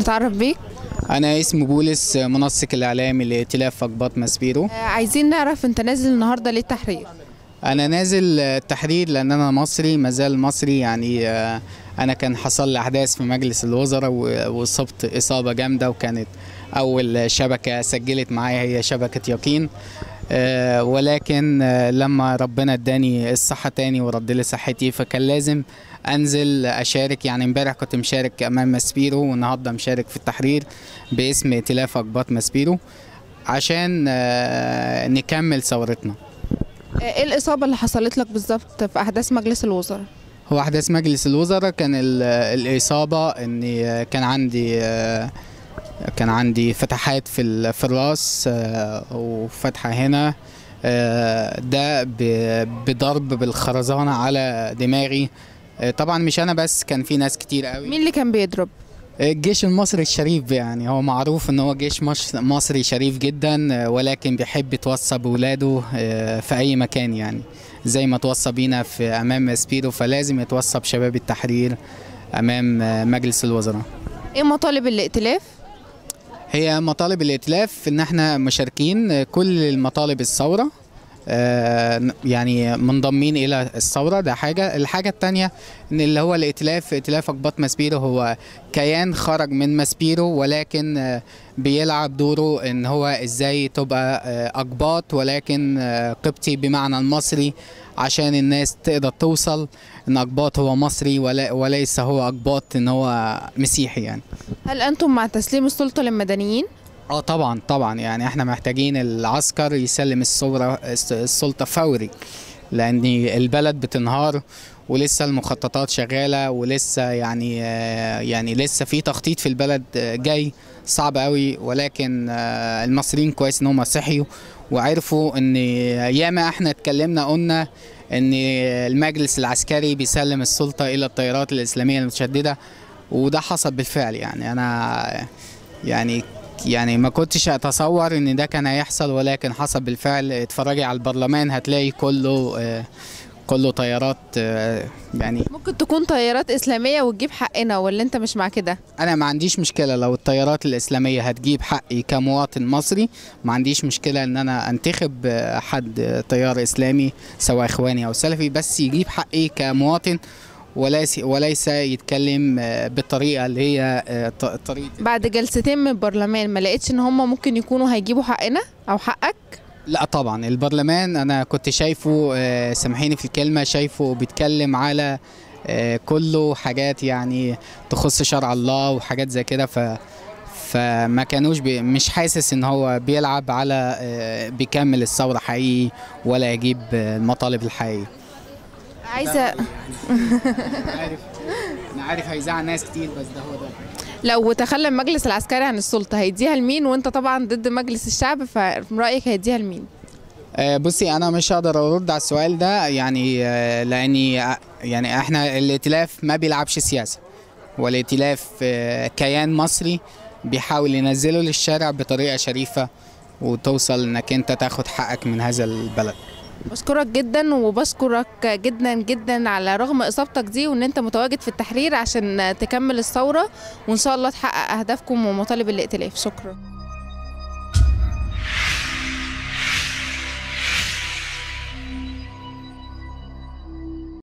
نتعرف بيك أنا اسمي بولس منسق الإعلامي لائتلاف أقباط ماسبيرو آه، عايزين نعرف انت نازل النهارده ليه التحرير أنا نازل التحرير لأن أنا مصري مازال مصري يعني آه، أنا كان حصل لي أحداث في مجلس الوزراء و- وأصبت إصابة جامدة وكانت أول شبكة سجلت معايا هي شبكة يقين آه، ولكن آه، لما ربنا اداني الصحة تاني ورد لي صحتي فكان لازم انزل اشارك يعني امبارح كنت مشارك امام ماسبيرو والنهارده مشارك في التحرير باسم ائتلاف اقباط ماسبيرو عشان آه، نكمل ثورتنا آه، ايه الاصابه اللي حصلت لك بالظبط في احداث مجلس الوزراء هو احداث مجلس الوزراء كان ال- الاصابه اني كان عندي آه، كان عندي فتحات في ال- في الراس آه، وفتحه هنا آه، ده ب- بضرب بالخرزانه على دماغي آه، طبعا مش انا بس كان في ناس كتير قوي مين اللي كان بيضرب الجيش المصري الشريف يعني هو معروف ان هو جيش مش- مصري شريف جدا آه، ولكن بيحب يتوصى بولاده آه، في اي مكان يعني زي ما توصى بينا في امام ماسبيرو فلازم يتوصى بشباب التحرير امام آه، مجلس الوزراء ايه مطالب الائتلاف هي مطالب الائتلاف ان احنا مشاركين آه، كل المطالب الثوره آه، يعني منضمين الى الثوره ده حاجه الحاجه الثانيه ان اللي هو الائتلاف ائتلاف اقباط ماسبيرو هو كيان خرج من ماسبيرو ولكن آه، بيلعب دوره ان هو ازاي تبقى آه، اقباط ولكن آه، قبطي بمعنى المصري عشان الناس تقدر توصل ان اقباط هو مصري ولا وليس هو اقباط ان هو مسيحي يعني هل انتم مع تسليم السلطه للمدنيين اه طبعا طبعا يعني احنا محتاجين العسكر يسلم الصورة السلطة فوري لان البلد بتنهار ولسه المخططات شغالة ولسه يعني آه، يعني لسه في تخطيط في البلد آه، جاي صعب قوي ولكن آه، المصريين كويس ان هم صحيوا وعرفوا ان ياما احنا اتكلمنا قلنا ان المجلس العسكري بيسلم السلطة الى التيارات الاسلامية المتشددة وده حصل بالفعل يعني انا يعني يعني ما كنتش اتصور ان ده كان هيحصل ولكن حصل بالفعل اتفرجي على البرلمان هتلاقي كله آه، كله طيارات آه، يعني ممكن تكون تيارات اسلاميه وتجيب حقنا ولا انت مش مع كده انا ما عنديش مشكله لو الطيارات الاسلاميه هتجيب حقي كمواطن مصري ما عنديش مشكله ان انا انتخب آه، حد آه، تيار اسلامي سواء اخواني او سلفي بس يجيب حقي كمواطن وليس وليس يتكلم آه، بالطريقه اللي هي آه، ط- طريقه بعد جلستين من البرلمان ما لقيتش ان هم ممكن يكونوا هيجيبوا حقنا او حقك لا طبعا البرلمان انا كنت شايفه آه، سامحيني في الكلمه شايفه بيتكلم على آه، كله حاجات يعني تخص شرع الله وحاجات زي كده ف فما كانوش بي مش حاسس ان هو بيلعب على آه، بيكمل الثوره حقيقي ولا يجيب آه، المطالب الحقيقيه عايزه عارف انا عارف هيزعل ناس كتير بس ده هو ده لو تخلى المجلس العسكري عن السلطه هيديها لمين وانت طبعا ضد مجلس الشعب فرايك هيديها لمين آه، بصي انا مش هقدر ارد على السؤال ده يعني آه، لاني آه، يعني احنا الائتلاف ما بيلعبش سياسه والائتلاف آه، كيان مصري بيحاول ينزله للشارع بطريقه شريفه وتوصل انك انت تاخد حقك من هذا البلد بشكرك جدا وبشكرك جدا جدا على رغم اصابتك دي وان انت متواجد في التحرير عشان تكمل الثوره وان شاء الله تحقق اهدافكم ومطالب الائتلاف شكرا